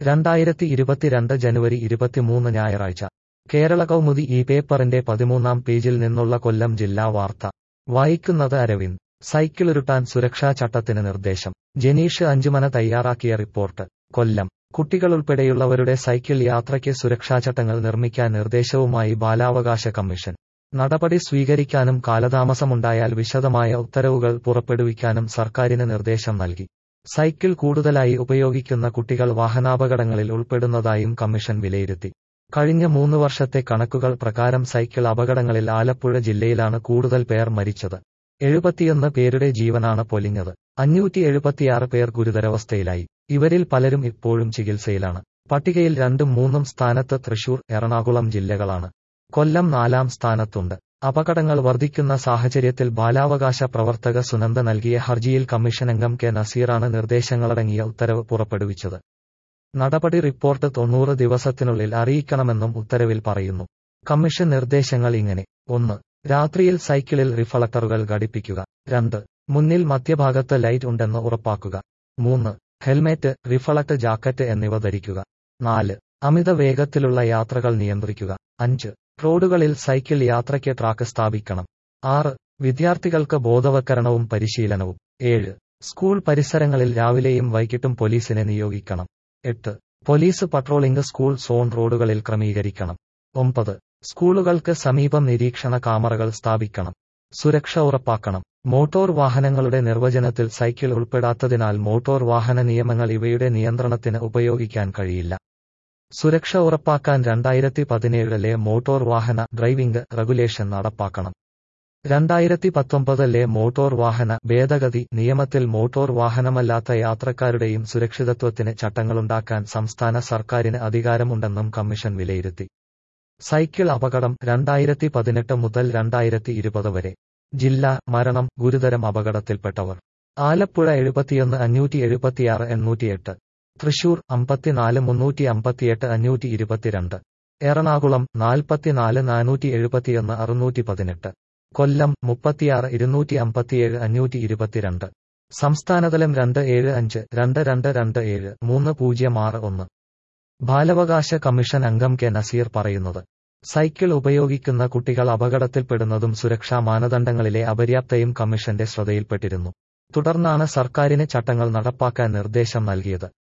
രണ്ടായിരത്തി ഇരുപത്തിരണ്ട് ജനുവരി ഇരുപത്തിമൂന്ന് ഞായറാഴ്ച കേരള കൗമുദി ഈ പേപ്പറിന്റെ പതിമൂന്നാം പേജിൽ നിന്നുള്ള കൊല്ലം ജില്ലാ വാർത്ത വായിക്കുന്നത് അരവിന്ദ് സൈക്കിളുരുട്ടാൻ സുരക്ഷാ ചട്ടത്തിന് നിർദ്ദേശം ജനീഷ് അഞ്ചുമന തയ്യാറാക്കിയ റിപ്പോർട്ട് കൊല്ലം കുട്ടികളുൾപ്പെടെയുള്ളവരുടെ സൈക്കിൾ യാത്രയ്ക്ക് സുരക്ഷാചട്ടങ്ങൾ നിർമ്മിക്കാൻ നിർദ്ദേശവുമായി ബാലാവകാശ കമ്മീഷൻ നടപടി സ്വീകരിക്കാനും കാലതാമസമുണ്ടായാൽ വിശദമായ ഉത്തരവുകൾ പുറപ്പെടുവിക്കാനും സർക്കാരിന് നിർദ്ദേശം നൽകി സൈക്കിൾ കൂടുതലായി ഉപയോഗിക്കുന്ന കുട്ടികൾ വാഹനാപകടങ്ങളിൽ ഉൾപ്പെടുന്നതായും കമ്മീഷൻ വിലയിരുത്തി കഴിഞ്ഞ മൂന്ന് വർഷത്തെ കണക്കുകൾ പ്രകാരം സൈക്കിൾ അപകടങ്ങളിൽ ആലപ്പുഴ ജില്ലയിലാണ് കൂടുതൽ പേർ മരിച്ചത് എഴുപത്തിയൊന്ന് പേരുടെ ജീവനാണ് പൊലിഞ്ഞത് അഞ്ഞൂറ്റി എഴുപത്തിയാറ് പേർ ഗുരുതരാവസ്ഥയിലായി ഇവരിൽ പലരും ഇപ്പോഴും ചികിത്സയിലാണ് പട്ടികയിൽ രണ്ടും മൂന്നും സ്ഥാനത്ത് തൃശൂർ എറണാകുളം ജില്ലകളാണ് കൊല്ലം നാലാം സ്ഥാനത്തുണ്ട് അപകടങ്ങൾ വർദ്ധിക്കുന്ന സാഹചര്യത്തിൽ ബാലാവകാശ പ്രവർത്തക സുനന്ദ നൽകിയ ഹർജിയിൽ കമ്മീഷനംഗം കെ നസീറാണ് നിർദ്ദേശങ്ങളടങ്ങിയ ഉത്തരവ് പുറപ്പെടുവിച്ചത് നടപടി റിപ്പോർട്ട് തൊണ്ണൂറ് ദിവസത്തിനുള്ളിൽ അറിയിക്കണമെന്നും ഉത്തരവിൽ പറയുന്നു കമ്മീഷൻ നിർദ്ദേശങ്ങൾ ഇങ്ങനെ ഒന്ന് രാത്രിയിൽ സൈക്കിളിൽ റിഫ്ലക്ടറുകൾ ഘടിപ്പിക്കുക രണ്ട് മുന്നിൽ മധ്യഭാഗത്ത് ലൈറ്റ് ഉണ്ടെന്ന് ഉറപ്പാക്കുക മൂന്ന് ഹെൽമെറ്റ് റിഫ്ലക്ട് ജാക്കറ്റ് എന്നിവ ധരിക്കുക നാല് അമിത വേഗത്തിലുള്ള യാത്രകൾ നിയന്ത്രിക്കുക അഞ്ച് റോഡുകളിൽ സൈക്കിൾ യാത്രയ്ക്ക് ട്രാക്ക് സ്ഥാപിക്കണം ആറ് വിദ്യാർത്ഥികൾക്ക് ബോധവൽക്കരണവും പരിശീലനവും ഏഴ് സ്കൂൾ പരിസരങ്ങളിൽ രാവിലെയും വൈകിട്ടും പോലീസിനെ നിയോഗിക്കണം എട്ട് പോലീസ് പട്രോളിംഗ് സ്കൂൾ സോൺ റോഡുകളിൽ ക്രമീകരിക്കണം ഒമ്പത് സ്കൂളുകൾക്ക് സമീപം നിരീക്ഷണ കാമറകൾ സ്ഥാപിക്കണം സുരക്ഷ ഉറപ്പാക്കണം മോട്ടോർ വാഹനങ്ങളുടെ നിർവചനത്തിൽ സൈക്കിൾ ഉൾപ്പെടാത്തതിനാൽ മോട്ടോർ വാഹന നിയമങ്ങൾ ഇവയുടെ നിയന്ത്രണത്തിന് ഉപയോഗിക്കാൻ കഴിയില്ല സുരക്ഷ ഉറപ്പാക്കാൻ രണ്ടായിരത്തി പതിനേഴിലെ മോട്ടോർ വാഹന ഡ്രൈവിംഗ് റെഗുലേഷൻ നടപ്പാക്കണം രണ്ടായിരത്തി പത്തൊമ്പതിലെ മോട്ടോർ വാഹന ഭേദഗതി നിയമത്തിൽ മോട്ടോർ വാഹനമല്ലാത്ത യാത്രക്കാരുടെയും സുരക്ഷിതത്വത്തിന് ചട്ടങ്ങളുണ്ടാക്കാൻ സംസ്ഥാന സർക്കാരിന് അധികാരമുണ്ടെന്നും കമ്മീഷൻ വിലയിരുത്തി സൈക്കിൾ അപകടം രണ്ടായിരത്തി പതിനെട്ട് മുതൽ രണ്ടായിരത്തി ഇരുപത് വരെ ജില്ല മരണം ഗുരുതരം അപകടത്തിൽപ്പെട്ടവർ ആലപ്പുഴ എഴുപത്തിയൊന്ന് അഞ്ഞൂറ്റി എഴുപത്തിയാറ് എണ്ണൂറ്റിയെട്ട് തൃശൂർ അമ്പത്തിനാല് മുന്നൂറ്റി അമ്പത്തിയെട്ട് അഞ്ഞൂറ്റി ഇരുപത്തിരണ്ട് എറണാകുളം നാൽപ്പത്തിനാല് നാനൂറ്റി എഴുപത്തിയൊന്ന് അറുന്നൂറ്റി പതിനെട്ട് കൊല്ലം മുപ്പത്തിയാറ് ഇരുന്നൂറ്റി അമ്പത്തിയേഴ് അഞ്ഞൂറ്റി ഇരുപത്തിരണ്ട് സംസ്ഥാനതലം രണ്ട് ഏഴ് അഞ്ച് രണ്ട് രണ്ട് രണ്ട് ഏഴ് മൂന്ന് പൂജ്യം ആറ് ഒന്ന് ബാലാവകാശ കമ്മീഷൻ അംഗം കെ നസീർ പറയുന്നത് സൈക്കിൾ ഉപയോഗിക്കുന്ന കുട്ടികൾ അപകടത്തിൽപ്പെടുന്നതും സുരക്ഷാ മാനദണ്ഡങ്ങളിലെ അപര്യാപ്തയും കമ്മീഷന്റെ ശ്രദ്ധയിൽപ്പെട്ടിരുന്നു തുടർന്നാണ് സർക്കാരിന് ചട്ടങ്ങൾ നടപ്പാക്കാൻ നിർദ്ദേശം നൽകിയത്